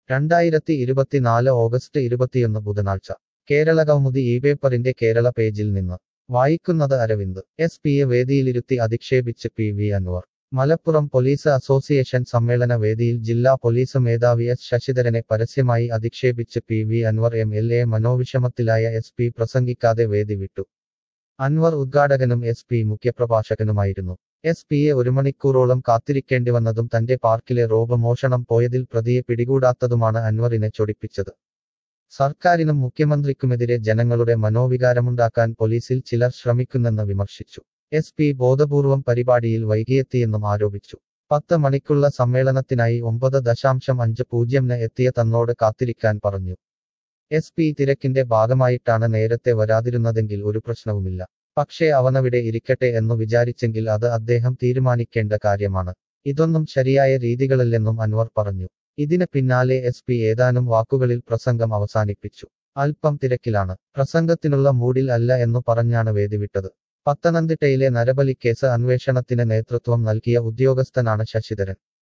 രണ്ടായിരത്തി ഇരുപത്തിനാല് ഓഗസ്റ്റ് ഇരുപത്തിയൊന്ന് ബുധനാഴ്ച കേരള കൗമുദി ഈ പേപ്പറിന്റെ കേരള പേജിൽ നിന്ന് വായിക്കുന്നത് അരവിന്ദ് എസ് പിയെ വേദിയിലിരുത്തി അധിക്ഷേപിച്ച് P V Anvar Malappuram police association സമ്മേളന വേദിയിൽ ജില്ലാ പോലീസ് മേധാവി എസ് ശശിധരനെ പരസ്യമായി അധിക്ഷേപിച്ച് P V Anvar M L A മനോവിഷമത്തിലായ എസ് പി പ്രസംഗിക്കാതെ വേദി വിട്ടു അൻവർ ഉദ്ഘാടകനും എസ് പി മുഖ്യപ്രഭാഷകനുമായിരുന്നു എസ് പിയെ ഒരു മണിക്കൂറോളം കാത്തിരിക്കേണ്ടി വന്നതും തന്റെ പാർക്കിലെ റോബ് മോഷണം പോയതിൽ പ്രതിയെ പിടികൂടാത്തതുമാണ് അൻവറിനെ ചൊടിപ്പിച്ചത് സർക്കാരിനും മുഖ്യമന്ത്രിക്കുമെതിരെ ജനങ്ങളുടെ മനോവികാരമുണ്ടാക്കാൻ പോലീസിൽ ചിലർ ശ്രമിക്കുന്നെന്ന് വിമർശിച്ചു എസ് പി ബോധപൂർവം പരിപാടിയിൽ വൈകിയെത്തിയെന്നും ആരോപിച്ചു പത്ത് മണിക്കുള്ള സമ്മേളനത്തിനായി ഒമ്പത് ദശാംശം അഞ്ച് പൂജ്യംന് എത്തിയ തന്നോട് കാത്തിരിക്കാൻ പറഞ്ഞു എസ് പി തിരക്കിന്റെ ഭാഗമായിട്ടാണ് നേരത്തെ വരാതിരുന്നതെങ്കിൽ ഒരു പ്രശ്നവുമില്ല പക്ഷേ അവനവിടെ ഇരിക്കട്ടെ എന്നു വിചാരിച്ചെങ്കിൽ അത് അദ്ദേഹം തീരുമാനിക്കേണ്ട കാര്യമാണ് ഇതൊന്നും ശരിയായ രീതികളല്ലെന്നും അൻവർ പറഞ്ഞു ഇതിന് പിന്നാലെ എസ് പി ഏതാനും വാക്കുകളിൽ പ്രസംഗം അവസാനിപ്പിച്ചു അല്പം തിരക്കിലാണ് പ്രസംഗത്തിനുള്ള മൂഡിൽ അല്ല എന്നു പറഞ്ഞാണ് വേദി വിട്ടത് പത്തനംതിട്ടയിലെ നരബലിക്കേസ് അന്വേഷണത്തിന് നേതൃത്വം നൽകിയ ഉദ്യോഗസ്ഥനാണ് ശശിധരൻ